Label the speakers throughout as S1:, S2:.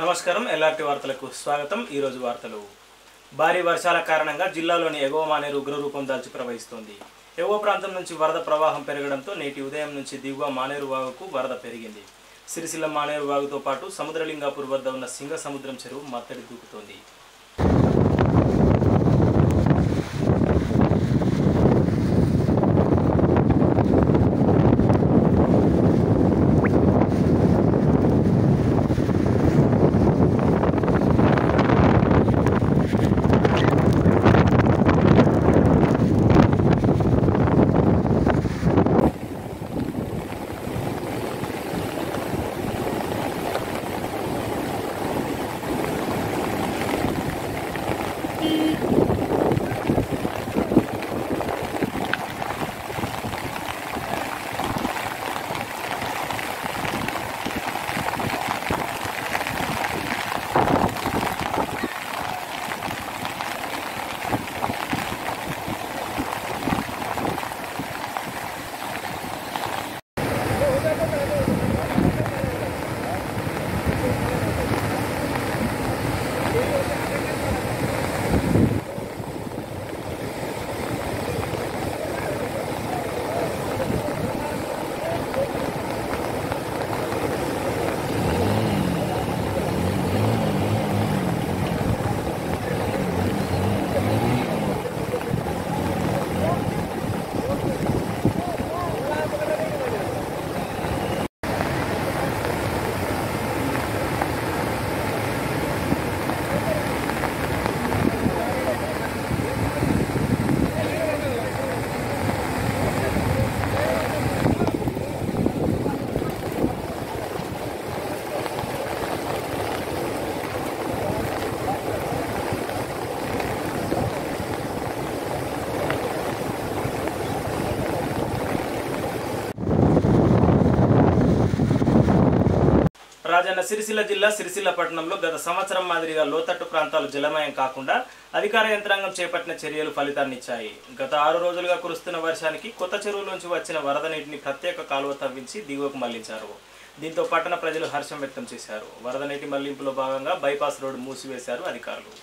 S1: నమస్కారం ఎల్ఆర్టీ వార్తలకు స్వాగతం ఈరోజు వార్తలు భారీ వర్షాల కారణంగా జిల్లాలోని ఎగువ మానేరు ఉగ్రరూపం దాల్చి ప్రవహిస్తోంది ఎగువ ప్రాంతం నుంచి వరద ప్రవాహం పెరగడంతో నేటి ఉదయం నుంచి దిగువ మానేరు వాగుకు వరద పెరిగింది సిరిసిల్ల మానేరు వాగుతో పాటు సముద్రలింగాపూర్ వద్ద ఉన్న సింగ సముద్రం చెరువు మత్తడి దూకుతోంది రాజన్న సిరిసిల్ల జిల్లా సిరిసిల్ల పట్టణంలో గత సంవత్సరం మాదిరిగా లోతట్టు ప్రాంతాలు జలమయం కాకుండా అధికార యంత్రాంగం చేపట్టిన చర్యలు ఫలితాన్నిచ్చాయి గత ఆరు రోజులుగా కురుస్తున్న వర్షానికి కొత్త చెరువులోంచి వచ్చిన వరద నీటిని ప్రత్యేక కాలువ తవ్వించి దిగువకు మళ్లించారు దీంతో పట్టణ ప్రజలు హర్షం వ్యక్తం చేశారు వరద నీటి మళ్లింపులో భాగంగా బైపాస్ రోడ్డు మూసివేశారు అధికారులు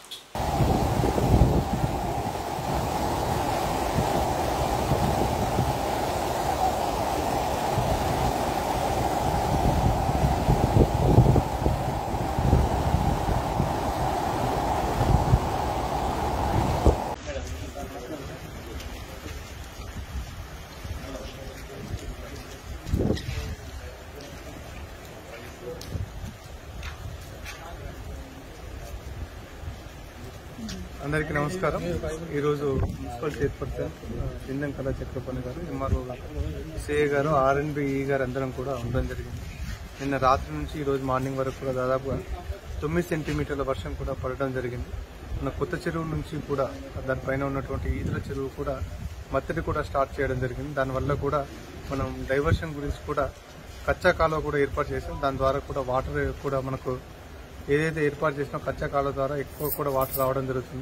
S2: అందరికీ నమస్కారం ఈరోజు మున్సిపల్ చైర్పర్సన్ చిందం కళా చక్రపాణి గారు ఎంఆర్ఓ గారు సిఏ గారు ఆర్ఎన్బిఈ గారు అందరం కూడా ఉండడం జరిగింది నిన్న రాత్రి నుంచి ఈ రోజు మార్నింగ్ వరకు కూడా దాదాపుగా తొమ్మిది సెంటీమీటర్ల వర్షం కూడా పడడం జరిగింది మన కొత్త చెరువు నుంచి కూడా దానిపైన ఉన్నటువంటి ఈదుల చెరువు కూడా మత్తడి కూడా స్టార్ట్ చేయడం జరిగింది దానివల్ల కూడా మనం డైవర్షన్ గురించి కూడా కచ్చా కాలువ కూడా ఏర్పాటు చేసాం దాని ద్వారా కూడా వాటర్ కూడా మనకు ఏదైతే ఏర్పాటు చేసినా కచ్చా కాలువ ద్వారా ఎక్కువ కూడా వాటర్ రావడం జరుగుతుంది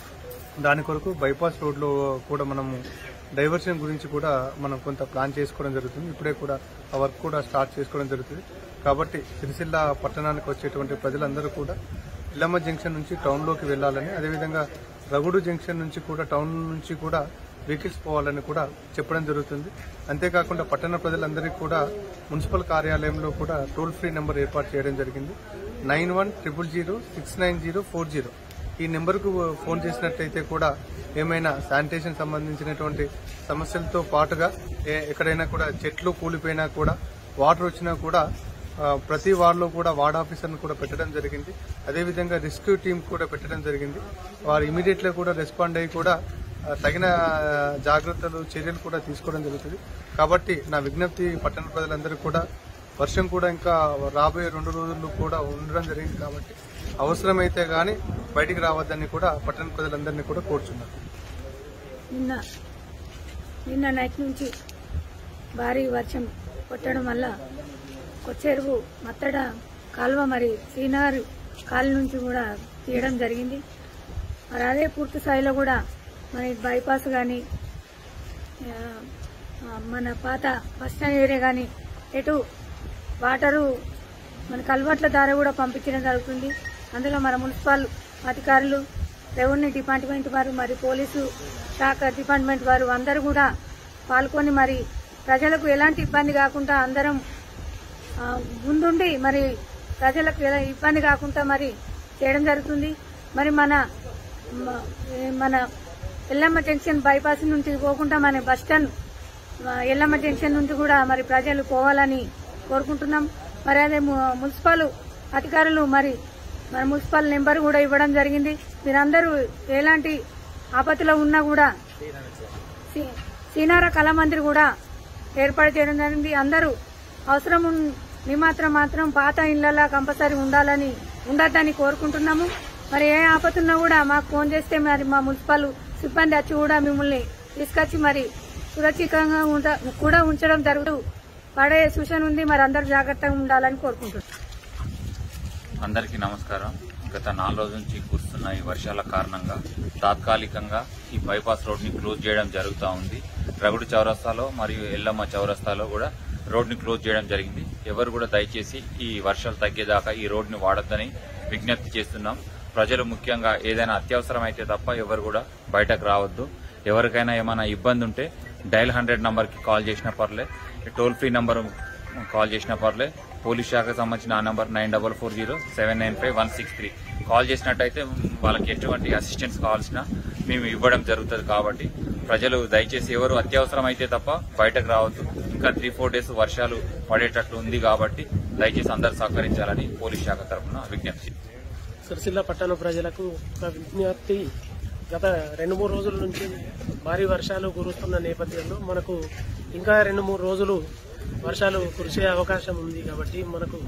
S2: దాని కొరకు బైపాస్ రోడ్లో కూడా మనము డైవర్షన్ గురించి కూడా మనం కొంత ప్లాన్ చేసుకోవడం జరుగుతుంది ఇప్పుడే కూడా ఆ వర్క్ కూడా స్టార్ట్ చేసుకోవడం జరుగుతుంది కాబట్టి సిరిసిల్ల పట్టణానికి వచ్చేటువంటి ప్రజలందరూ కూడా ఇల్లమ్మ జంక్షన్ నుంచి టౌన్లోకి వెళ్లాలని అదేవిధంగా రగుడు జంక్షన్ నుంచి కూడా టౌన్ నుంచి కూడా వెహికల్స్ పోవాలని కూడా చెప్పడం జరుగుతుంది అంతేకాకుండా పట్టణ ప్రజలందరికీ కూడా మున్సిపల్ కార్యాలయంలో కూడా టోల్ ఫ్రీ నెంబర్ ఏర్పాటు చేయడం జరిగింది nine one triple zero six nine zero four zero ఈ నెంబర్కు ఫోన్ చేసినట్టయితే కూడా ఏమైనా శానిటేషన్ సంబంధించినటువంటి సమస్యలతో పాటుగా ఏ- ఎక్కడైనా కూడా చెట్లు కూలిపోయినా కూడా వాటర్ వచ్చినా కూడా ఆ, ప్రతి వార్డులో కూడా వార్డ్ ఆఫీసర్ను కూడా పెట్టడం జరిగింది అదేవిధంగా రెస్క్యూ టీం కూడా పెట్టడం జరిగింది వారు ఇమీడియట్గా కూడా రెస్పాండ్ అయ్యి కూడా ఆ, తగిన ఆ, జాగ్రత్తలు చర్యలు కూడా తీసుకోవడం జరుగుతుంది కాబట్టి నా విజ్ఞప్తి పట్టణ ప్రజలందరికీ కూడా వర్షం కూడా ఇంకా రాబోయే రెండు రోజులు కూడా ఉండడం జరిగింది కాబట్టి అవసరమైతే గాని బయటికి రావద్దని కూడా పట్టణ ప్రజలందరినీ కూడా కోరుచున్నాను
S3: నిన్న నిన్న నైట్ నుంచి భారీ వర్షం కొట్టడం వల్ల కొచ్చెరువు మత్తడ కాలువ మరి శ్రీనగర్ కాలు నుంచి కూడా తీయడం జరిగింది మరి అదే పూర్తి స్థాయిలో కూడా మరి బైపాస్ కానీ మన పాత బస్ స్టాండ్ ఏరియా కానీ ఎటు వాటరు మన కల్వర్ట్ల ద్వారా కూడా పంపించడం జరుగుతుంది అందులో మన మున్సిపల్ అధికారులు రెవెన్యూ డిపార్ట్మెంట్ వారు మరి పోలీసు శాఖ డిపార్ట్మెంట్ వారు అందరూ కూడా పాల్గొని మరి ప్రజలకు ఎలాంటి ఇబ్బంది కాకుండా అందరం ఆ, ముందుండి మరి ప్రజలకు ఎలా ఇబ్బంది కాకుండా మరి చేయడం జరుగుతుంది మరి మన మ- ఏ మన ఎల్లమ్మ జంక్షన్ బైపాస్ నుంచి పోకుండా మన బస్ స్టాండ్ ఆ, ఎల్లమ్మ జంక్షన్ నుంచి కూడా మరి ప్రజలు పోవాలని కోరుకుంటున్నాం మరి అదే ము- మున్సిపల్ అధికారులు మరి మన మున్సిపల్ నెంబర్ కూడా ఇవ్వడం జరిగింది మీరందరూ ఎలాంటి ఆపత్తిలో ఉన్నా కూడా సి- సీనార కళామందిర్ కూడా ఏర్పాటు చేయడం జరిగింది అందరూ అవసరం ఉన్- నిమాత్రం మాత్రం పాత ఇళ్లలో కంపల్సరీ ఉండాలని ఉండద్దని కోరుకుంటున్నాము మరి ఏ ఆపత్తున్నా కూడా మాకు ఫోన్ చేస్తే మరి మా మున్సిపల్ సిబ్బంది వచ్చి కూడా మిమ్మల్ని తీసుకొచ్చి మరి సురక్షితంగా ఉండ- కూడా ఉంచడం జరుగుతూ పడే సూచన ఉంది మరి అందరూ జాగ్రత్తగా ఉండాలని కోరుకుంటున్నాం
S4: అందరికీ నమస్కారం గత నాలుగు రోజుల నుంచి కురుస్తున్న ఈ వర్షాల కారణంగా తాత్కాలికంగా ఈ బైపాస్ రోడ్ ని క్లోజ్ చేయడం జరుగుతూ ఉంది రగుడు చౌరస్తాలో మరియు ఎల్లమ్మ చౌరస్తాలో కూడా రోడ్ ని క్లోజ్ చేయడం జరిగింది ఎవరు కూడా దయచేసి ఈ వర్షాలు తగ్గేదాకా ఈ రోడ్ ని వాడొద్దని విజ్ఞప్తి చేస్తున్నాం ప్రజలు ముఖ్యంగా ఏదైనా అత్యవసరం అయితే తప్ప ఎవరు కూడా బయటకు రావద్దు ఎవరికైనా ఏమైనా ఇబ్బంది ఉంటే డైల్ హండ్రెడ్ నంబర్ కి కాల్ చేసినా పర్లే టోల్ ఫ్రీ నంబర్ కాల్ చేసినా పర్లే పోలీస్ శాఖకు సంబంధించిన ఆ number nine double four zero seven nine five one six three call చేసినట్టయితే వాళ్ళకి ఎటువంటి అసిస్టెన్స్ కావాల్సిన మేము ఇవ్వడం జరుగుతుంది కాబట్టి ప్రజలు దయచేసి ఎవరు అత్యవసరం అయితే తప్ప బయటకు రావద్దు ఇంకా త్రీ ఫోర్ డేస్ వర్షాలు పడేటట్లు ఉంది కాబట్టి దయచేసి అందరూ సహకరించాలని పోలీస్ శాఖ తరఫున విజ్ఞప్తి
S5: సిరిసిల్ల పట్టణ ప్రజలకు ఒక విజ్ఞప్తి గత రెండు మూడు రోజుల నుంచి భారీ వర్షాలు కురుస్తున్న నేపథ్యంలో మనకు ఇంకా రెండు మూడు రోజులు వర్షాలు కురిసే అవకాశం ఉంది కాబట్టి మనకు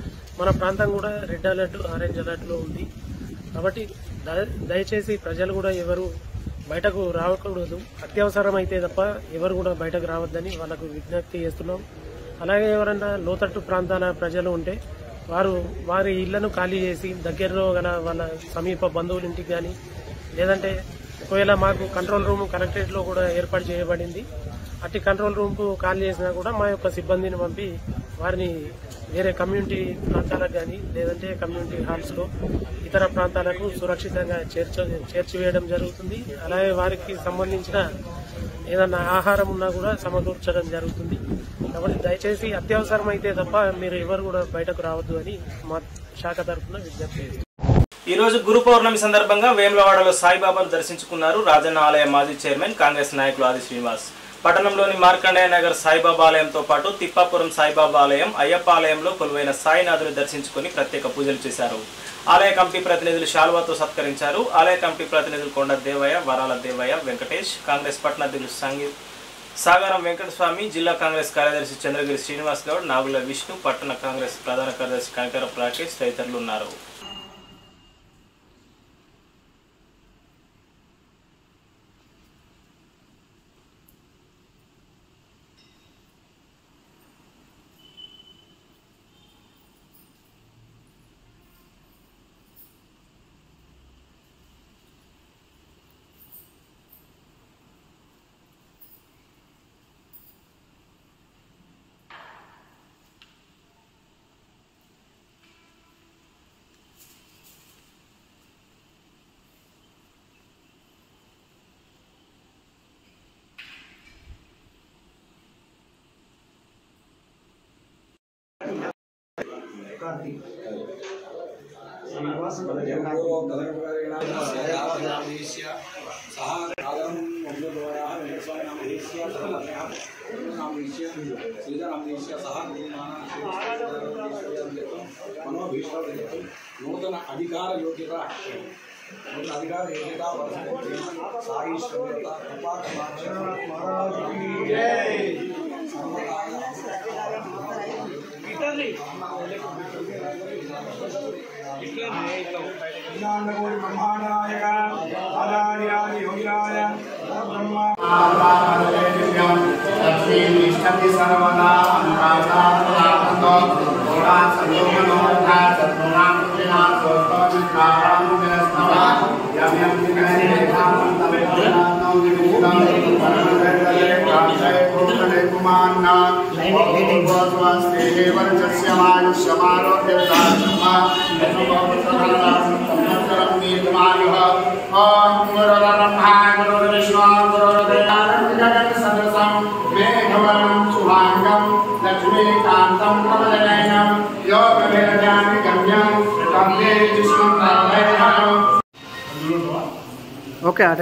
S5: మన ప్రాంతం కూడా రెడ్ అలర్ట్ ఆరెంజ్ అలర్ట్ లో ఉంది కాబట్టి దయ- దయచేసి ప్రజలు కూడా ఎవరు బయటకు రాకూడదు అత్యవసరం అయితే తప్ప ఎవరు కూడా బయటకు రావద్దని వాళ్ళకు విజ్ఞప్తి చేస్తున్నాం అలాగే ఎవరైనా లోతట్టు ప్రాంతాల ప్రజలు ఉంటే వారు వారి ఇళ్లను ఖాళీ చేసి దగ్గరలో గల వాళ్ళ సమీప బంధువుల ఇంటికి కానీ లేదంటే ఒకవేళ మాకు కంట్రోల్ రూమ్ కలెక్టరేట్ లో కూడా ఏర్పాటు చేయబడింది అట్టి కంట్రోల్ రూమ్ కు కాల్ చేసినా కూడా మా యొక్క సిబ్బందిని పంపి వారిని వేరే కమ్యూనిటీ ప్రాంతాలకు కానీ లేదంటే కమ్యూనిటీ హాల్స్ లో ఇతర ప్రాంతాలకు సురక్షితంగా చేర్చ చేర్చివేయడం జరుగుతుంది అలాగే వారికి సంబంధించిన ఏదన్నా ఆహారం ఉన్నా కూడా సమకూర్చడం జరుగుతుంది కాబట్టి దయచేసి అత్యవసరం అయితే తప్ప మీరు ఎవరు కూడా బయటకు రావద్దు అని మా శాఖ తరఫున విజ్ఞప్తి చేస్తున్నాం.
S1: ఈ రోజు గురు పౌర్ణమి సందర్భంగా వేములవాడలో సాయిబాబాను దర్శించుకున్నారు రాజన్న ఆలయ మాజీ చైర్మన్ కాంగ్రెస్ నాయకులు ఆది శ్రీనివాస్ పట్టణంలోని మార్కండేయ నగర్ సాయిబాబా ఆలయంతో పాటు తిప్పాపురం సాయిబాబా ఆలయం అయ్యప్ప ఆలయంలో కొలువైన సాయినాథుని దర్శించుకుని ప్రత్యేక పూజలు చేశారు ఆలయ కమిటీ ప్రతినిధులు శాల్వాతో సత్కరించారు ఆలయ కమిటీ ప్రతినిధులు కొండ దేవయ్య వరాల దేవయ్య వెంకటేష్ కాంగ్రెస్ పట్టణ అధ్యక్షులు సంగీ సాగరం వెంకటస్వామి జిల్లా కాంగ్రెస్ కార్యదర్శి చంద్రగిరి శ్రీనివాస్ గౌడ్ నాగుల విష్ణు పట్టణ కాంగ్రెస్ ప్రధాన కార్యదర్శి కనకర రాకేష్ తదితరులు ఉన్నారు
S6: నూతన అధికార యోగ్యత నూతన అధికార యోగ్యత సాయి శ్రద్ధ కృపా బ్రహ్మాండాయ ఆచార్యాది యోగిరాయ బ్రహ్మ
S7: ब्रह्मान्न स्वस्ते वर्चस्य मानुष्यमारोग्यविदात्मरं दीर्घमायुः ॐ गुरुर्ब्रह्मा गुरुर्विष्णु गुरुर्देवानन्दं सदसं मेघवर्णं शुभाङ्गं लक्ष्मीकान्तं प्रवदनयनं योगवेदानिगम्यं तन्मे विष्णुं प्रार्थयामि
S2: ఓకే అదే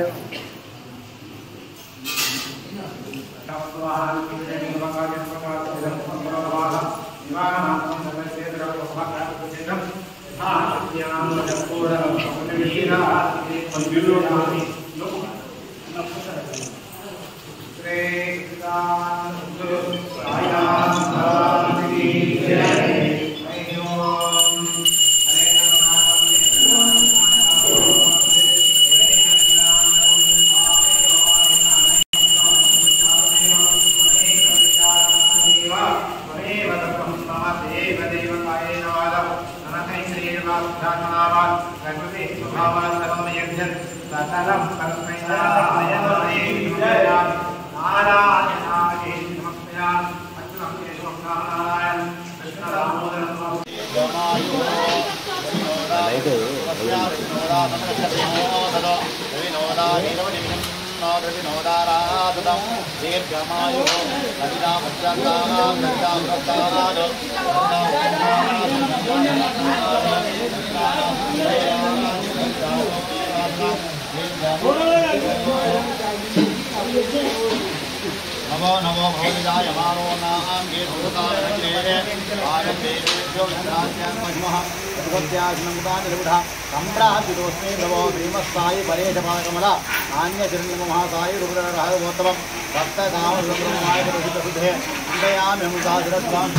S7: नमो नमो भवविदाय मानो नाम ये भूतानग्रे आयं देवेभ्यो विद्यास्यां महिमः भगवत्याग्नमुदानिर्विधा सम्प्राप्तिदोस्मे नमो भीमस्सायि परेशपाकमला नान्यचिरण्यमहासायि रुद्रराघवोत्तमं भक्तकामरुद्रमाय प्रसिद्धबुद्धे चिन्तयामि मुसाधिरत्वां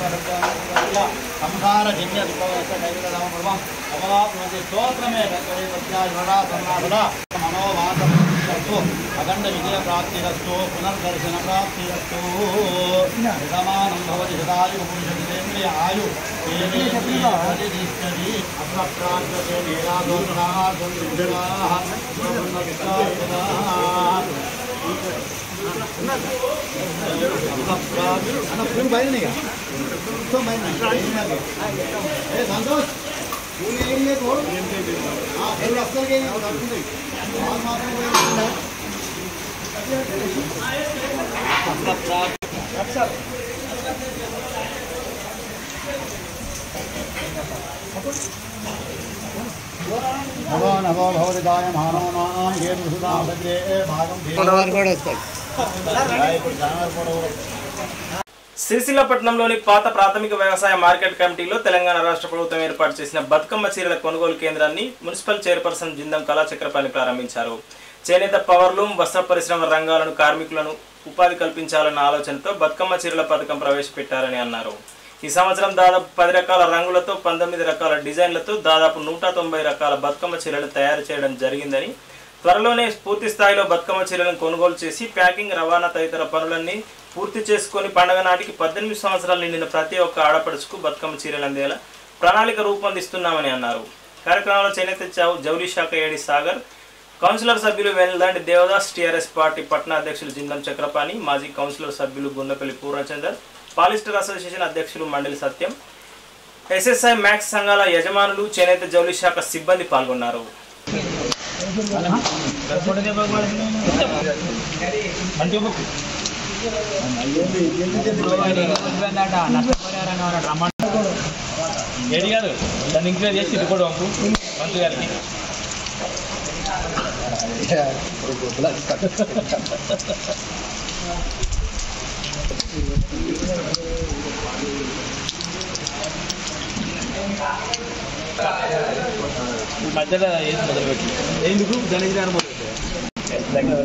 S7: संसारजन्यदुःखवस्तकैकदामपर्वम् अमवाप्नोति स्तोत्रमे तत्त्वरे तस्यायुरा सन्नासदा मनोवासम् अस्तु अखण्ड विजय प्राप्तिरस्तु पुनर्दर्शन प्राप्तिरस्तु समानं भवति शतायु पुरुषेन्द्रिय आयु तेनेन्द्रियतिष्ठति अप्राप्यते नीरादोषाः संतोष हाँ फिर रास्ते के और मात्र नमो नमो भवदिदाय मानो नाम ये सुधा भद्रे भागं
S1: సిరిసిల్ల పట్టణంలోని పాత ప్రాథమిక వ్యవసాయ మార్కెట్ కమిటీలో తెలంగాణ రాష్ట్ర ప్రభుత్వం ఏర్పాటు చేసిన బతుకమ్మ చీరల కొనుగోలు కేంద్రాన్ని మున్సిపల్ చైర్పర్సన్ జిందం కళాచక్రపాణి ప్రారంభించారు చేనేత పవర్లూమ్ వస్త్ర పరిశ్రమ రంగాలను కార్మికులను ఉపాధి కల్పించాలన్న ఆలోచనతో బతుకమ్మ చీరల పథకం ప్రవేశపెట్టారని అన్నారు ఈ సంవత్సరం దాదాపు పది రకాల రంగులతో పంతొమ్మిది రకాల డిజైన్లతో దాదాపు నూట తొంభై రకాల బతుకమ్మ చీరలు తయారు చేయడం జరిగిందని త్వరలోనే పూర్తి స్థాయిలో బతుకమ్మ చీరలను కొనుగోలు చేసి ప్యాకింగ్ రవాణా తదితర పనులన్నీ పూర్తి చేసుకొని పండగ నాటికి పద్దెనిమిది సంవత్సరాలు నిండిన ప్రతి ఒక్క ఆడపడుచుకు బతుకమ్మ చీరలు అందేలా ప్రణాళిక రూపొందిస్తున్నామని అన్నారు కార్యక్రమంలో చేనేత చౌ- జౌలి శాఖ ఏడి సాగర్ కౌన్సిలర్ సభ్యులు వెల్దండి దేవదాస్ టీఆర్ఎస్ పార్టీ పట్టణ అధ్యక్షులు జిందం చక్రపాణి మాజీ కౌన్సిలర్ సభ్యులు గుండపల్లి పూర్ణచందర్ పాలిస్టర్ అసోసియేషన్ అధ్యక్షులు మండలి సత్యం ఎస్ఎస్ఐ మ్యాక్స్ సంఘాల యజమానులు చేనేత జౌలి శాఖ సిబ్బంది పాల్గొన్నారు
S8: ఏడి కాదు దాన్ని ఇంక్రీజ్ చేసి ఇది కూడా పంపు మంత్రి గారికి ఈ మధ్యలో ఏది మొదలుపెట్టి ఎందుకు దానికి దాని మొదలు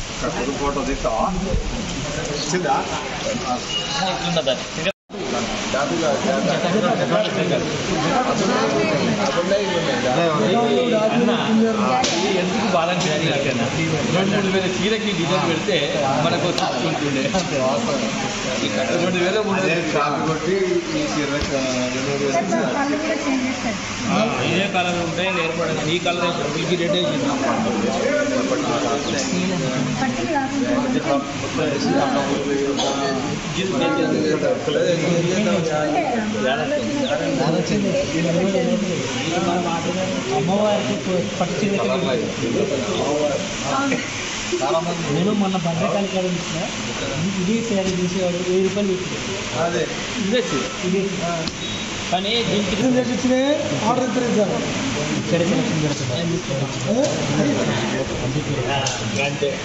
S7: ఫోటో తీస్తావా వచ్చిందా
S8: ఇట్లున్నది దాన్ని ఇది ఎందుకు బాధ అనిపించింది రెండు మూడు వేల చీరకి డిజైన్ పెడితే మనకు ఉంటుండే రెండు వేల మూడు ఇదే కలర్ ఉంటే ఏర్పడదు ఈ కలర్ మిల్కి రెడ్
S9: అమ్మవారికి పట్టు నేను మొన్న భద్రకాళి కాడ ఇచ్చిన ఇది శారీ తీసేవాడు వెయ్యి రూపాయలు పెట్టింది
S2: అదే
S8: ఇవ్వచ్చు
S9: ఇది కానీ దీనికి ఆర్డర్ ఇద్దరు సరే
S8: అంటే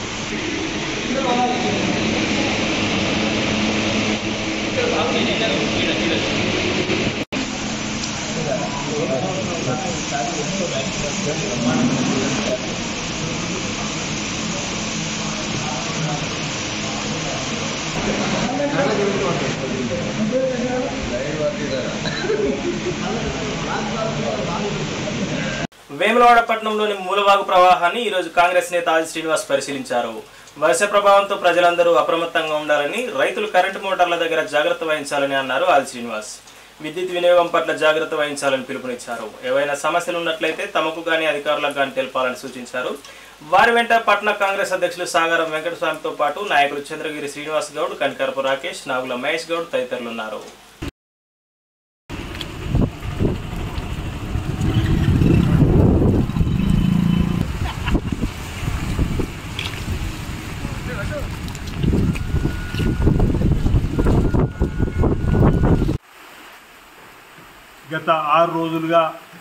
S1: వేములవాడ పట్టణంలోని మూలవాగు ప్రవాహాన్ని ఈరోజు కాంగ్రెస్ నేత ఆది శ్రీనివాస్ పరిశీలించారు వర్ష ప్రభావంతో ప్రజలందరూ అప్రమత్తంగా ఉండాలని రైతులు కరెంటు మోటార్ల దగ్గర జాగ్రత్త వహించాలని అన్నారు ఆది శ్రీనివాస్ విద్యుత్ వినియోగం పట్ల జాగ్రత్త వహించాలని పిలుపునిచ్చారు ఏవైనా సమస్యలు ఉన్నట్లయితే తమకు గాని అధికారులకు గాని తెలపాలని సూచించారు వారి వెంట పట్న కాంగ్రెస్ అధ్యక్షులు సాగరం వెంకటస్వామితో పాటు నాయకులు చంద్రగిరి శ్రీనివాస్ గౌడ్ కనికరపు రాకేష్ నాగుల మహేష్ గౌడ్ తదితరులు ఉన్నారు
S10: గత ఆరు రోజులుగా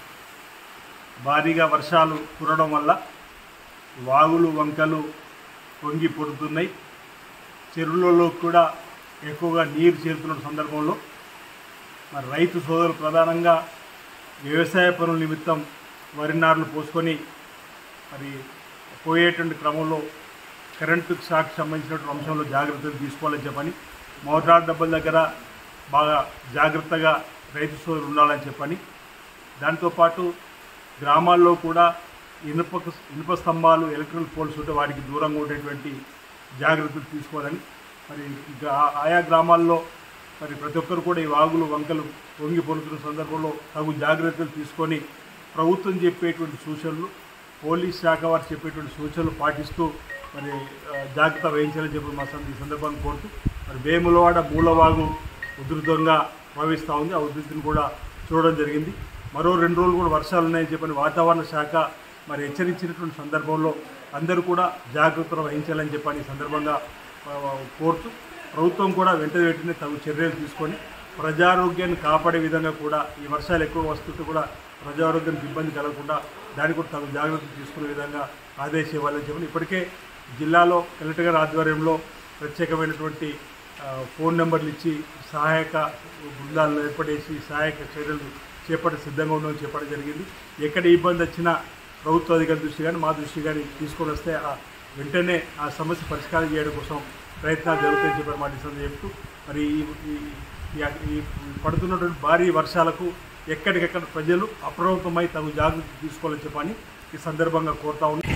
S10: భారీగా వర్షాలు కురవడం వల్ల వాగులు వంకలు పొంగి పొడుతున్నాయి చెరువులలో కూడా ఎక్కువగా నీరు చేరుతున్న సందర్భంలో మరి రైతు సోదరులు ప్రధానంగా వ్యవసాయ పనుల నిమిత్తం వరి నార్లు పోసుకొని మరి పోయేటువంటి క్రమంలో కరెంటు షాక్ సంబంధించినటువంటి అంశంలో జాగ్రత్తలు తీసుకోవాలని చెప్పని మోటార్ డబ్బుల దగ్గర బాగా జాగ్రత్తగా రైతు సోదరులు ఉండాలని చెప్పని దాంతోపాటు గ్రామాల్లో కూడా ఇనుప ఇనుప స్తంభాలు ఎలక్ట్రికల్ పోల్స్ ఉంటే వాటికి దూరంగా ఉండేటువంటి జాగ్రత్తలు తీసుకోవాలని మరి ఇక ఆ- ఆయా గ్రామాల్లో మరి ప్రతి ఒక్కరు కూడా ఈ వాగులు వంకలు పొంగి పొరుతున్న సందర్భంలో తగు జాగ్రత్తలు తీసుకొని ప్రభుత్వం చెప్పేటువంటి సూచనలు పోలీస్ శాఖ వారు చెప్పేటువంటి సూచనలు పాటిస్తూ మరి ఆ, జాగ్రత్త వహించాలని చెప్పి మా సంద- ఈ సందర్భాన్ని కోరుతూ మరి వేములవాడ మూలవాగు ఉధృతంగా ప్రవహిస్తూ ఉంది ఆ ఉధృతిని కూడా చూడడం జరిగింది మరో రెండు రోజులు కూడా వర్షాలు ఉన్నాయని చెప్పని వాతావరణ శాఖ మరి హెచ్చరించినటువంటి సందర్భంలో అందరూ కూడా జాగ్రత్తలు వహించాలని చెప్పని ఈ సందర్భంగా ఆ, కోరుతూ ప్రభుత్వం కూడా వెంట వెంటనే తగు చర్యలు తీసుకొని ప్రజారోగ్యాన్ని కాపాడే విధంగా కూడా ఈ వర్షాలు ఎక్కువ వస్తుంటే కూడా ప్రజారోగ్యానికి ఇబ్బంది కలగకుండా దానికి కూడా తగు జాగ్రత్తలు తీసుకునే విధంగా ఆదేశం ఇవ్వాలని చెప్పి ఇప్పటికే జిల్లాలో కలెక్టర్ గారి ఆధ్వర్యంలో ప్రత్యేకమైనటువంటి ఆ, ఫోన్ నెంబర్లు ఇచ్చి సహాయక బృందాలను ఏర్పడేసి సహాయక చర్యలు చేపట్టే సిద్ధంగా ఉండడం చెప్పడం జరిగింది ఎక్కడ ఇబ్బంది వచ్చినా ప్రభుత్వ అధికారుల దృష్టి కానీ మా దృష్టి కానీ తీసుకొని వస్తే ఆ వెంటనే ఆ సమస్య పరిష్కారం చేయడం కోసం ప్రయత్నాలు జరుగుతాయని చెప్పారు మాట సందే చెప్తూ మరి ఈ- ఈ- ఈ- ఈ పడుతున్నటువంటి భారీ వర్షాలకు ఎక్కడికెక్కడ ప్రజలు అప్రమత్తమై తగు జాగ్రత్త తీసుకోవాలని చెప్పని ఈ సందర్భంగా కోరుతా ఉన్నాం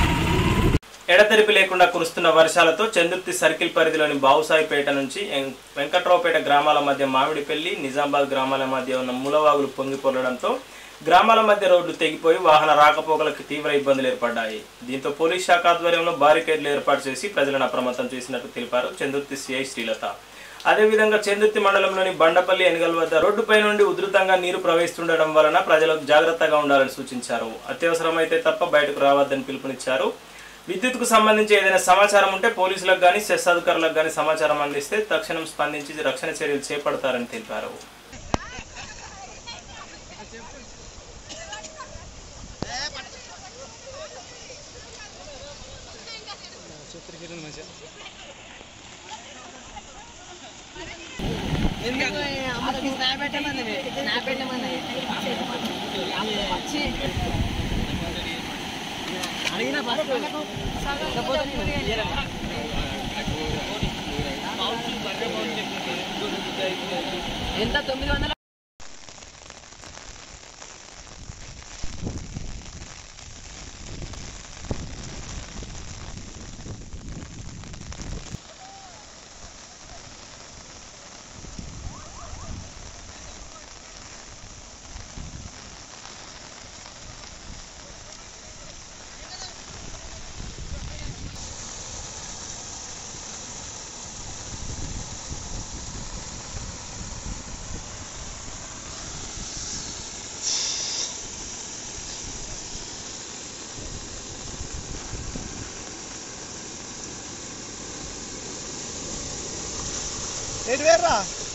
S1: ఎడతెరిపి లేకుండా కురుస్తున్న వర్షాలతో చందుర్తి సర్కిల్ పరిధిలోని బావుసాయిపేట నుంచి ఎం- వెంకట్రావుపేట గ్రామాల మధ్య మామిడిపల్లి నిజామాబాద్ గ్రామాల మధ్య ఉన్న మూలవాగులు పొంగి పొరడంతో గ్రామాల మధ్య రోడ్లు తెగిపోయి వాహన రాకపోకలకు తీవ్ర ఇబ్బందులు ఏర్పడ్డాయి దీంతో పోలీస్ శాఖ ఆధ్వర్యంలో బారికేడ్లు ఏర్పాటు చేసి ప్రజలను అప్రమత్తం చేసినట్టు తెలిపారు చందుర్తి సిఐ శ్రీలత అదేవిధంగా చందుర్తి మండలంలోని బండపల్లి ఎనుగల్ వద్ద రోడ్డుపై నుండి ఉధృతంగా నీరు ప్రవహిస్తుండడం వలన ప్రజలకు జాగ్రత్తగా ఉండాలని సూచించారు అత్యవసరమైతే తప్ప బయటకు రావద్దని పిలుపునిచ్చారు విద్యుత్కు సంబంధించి ఏదైనా సమాచారం ఉంటే పోలీసులకు కానీ సెస్ అధికారులకు కానీ సమాచారం అందిస్తే తక్షణం స్పందించి రక్షణ చర్యలు చేపడతారని తెలిపారు
S9: అడిగిన
S11: ఎంత తొమ్మిది వందల
S12: ఎటు వేర్రా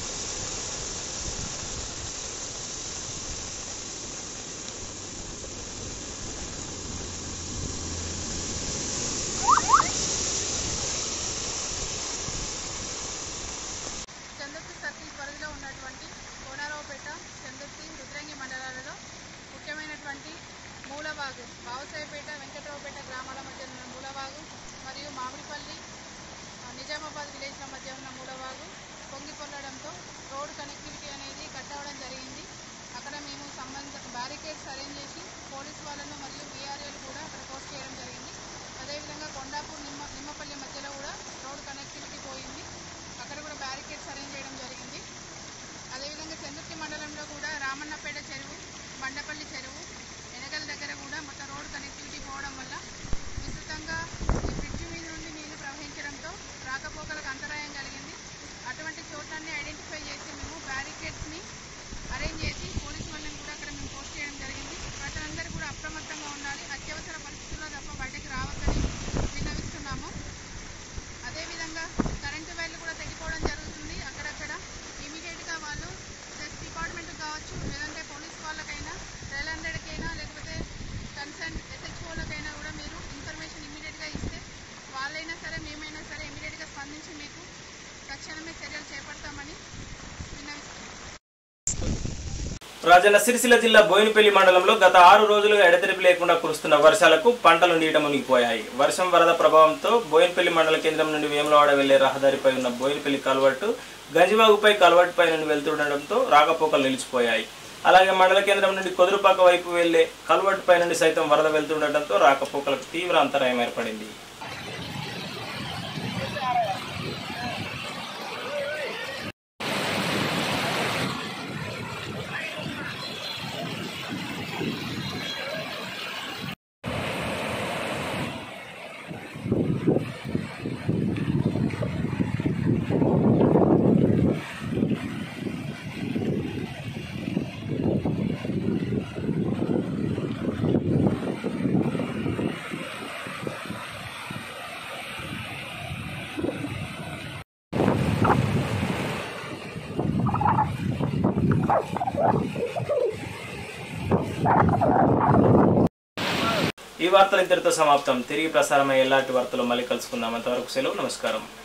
S13: చందుర్తి సర్కిల్ పరిధిలో ఉన్నటువంటి కోనారావుపేట చందుర్తి రుద్రంగి మండలాలలో ముఖ్యమైనటువంటి మూలవాగు బావసాయిపేట వెంకట్రావుపేట గ్రామాల మధ్య ఉన్న మూలవాగు మరియు మామిడిపల్లి ఆ, నిజామాబాద్ విలేజ్ల మధ్య ఉన్న మూలవాగు పొంగి పొల్లడంతో రోడ్ కనెక్టివిటీ అనేది కట్ అవ్వడం జరిగింది అక్కడ మేము సంబంధ బ్యారికేడ్స్ అరేంజ్ చేసి పోలీస్ వాళ్ళను మరియు బీఆర్ఏలు కూడా అక్కడ పోస్ట్ చేయడం జరిగింది అదేవిధంగా కొండాపూర్ నిమ్మ నిమ్మపల్లి మధ్యలో కూడా రోడ్ కనెక్టివిటీ పోయింది అక్కడ కూడా బ్యారికేడ్స్ అరేంజ్ చేయడం జరిగింది అదేవిధంగా చందుర్తి మండలంలో కూడా రామన్నపేట చెరువు బండపల్లి చెరువు ఎనగల దగ్గర కూడా మొత్తం రోడ్ కనెక్టివిటీ పోవడం వల్ల విస్తృతంగా ఈ బ్రిడ్జి మీద నుండి నీళ్లు ప్రవహించడంతో రాకపోకలకు అంతరాయం కలిగింది అటువంటి చోట్లన్నీ ఐడెంటిఫై చేసి మేము బ్యారికేడ్స్ని అరేంజ్ చేసి పోలీసు వాళ్ళని కూడా అక్కడ మేము పోస్ట్ చేయడం జరిగింది ప్రజలందరూ కూడా అప్రమత్తంగా ఉండాలి అత్యవసర పరిస్థితుల్లో తప్ప బయటకు రావద్దని విన్నవిస్తున్నాము అదేవిధంగా కరెంటు వైర్లు కూడా తెగిపోవడం జరుగుతుంది అక్కడక్కడ ఇమీడియట్గా వాళ్ళు ప్లస్ డిపార్ట్మెంట్ కావచ్చు లేదంటే పోలీస్ వాళ్ళకైనా ట్రైల్ హండ్రెడ్కైనా లేకపోతే కన్సర్న్ ఎస్హెచ్ఓలకైనా కూడా మీరు ఇన్ఫర్మేషన్ ఇమీడియట్గా ఇస్తే వాళ్ళైనా సరే మేమైనా సరే ఇమీడియట్గా స్పందించి మీకు తక్షణమే చర్యలు చేపడతామని విన్నవిస్తున్నాం
S1: రాజన్న సిరిసిల్ల జిల్లా బోయినపల్లి మండలంలో గత ఆరు రోజులుగా ఎడతెరిపి లేకుండా కురుస్తున్న వర్షాలకు పంటలు నీట మునిగిపోయాయి వర్షం వరద ప్రభావంతో బోయినపల్లి మండల కేంద్రం నుండి వేములవాడ వెళ్లే రహదారిపై ఉన్న బోయినపల్లి కల్వర్టు గంజివాగుపై కల్వర్టుపై నుండి వెళ్తుండటంతో రాకపోకలు నిలిచిపోయాయి అలాగే మండల కేంద్రం నుండి కొదురుపాక వైపు వెళ్లే కల్వర్టుపై నుండి సైతం వరద వెళ్తుండటంతో రాకపోకలకు తీవ్ర అంతరాయం ఏర్పడింది ఈ వార్తలు ఇంతటితో సమాప్తం తిరిగి ప్రసారమయ్యే ఎలాంటి వార్తలు మళ్ళీ కలుసుకుందాం అంతవరకు సెలవు నమస్కారం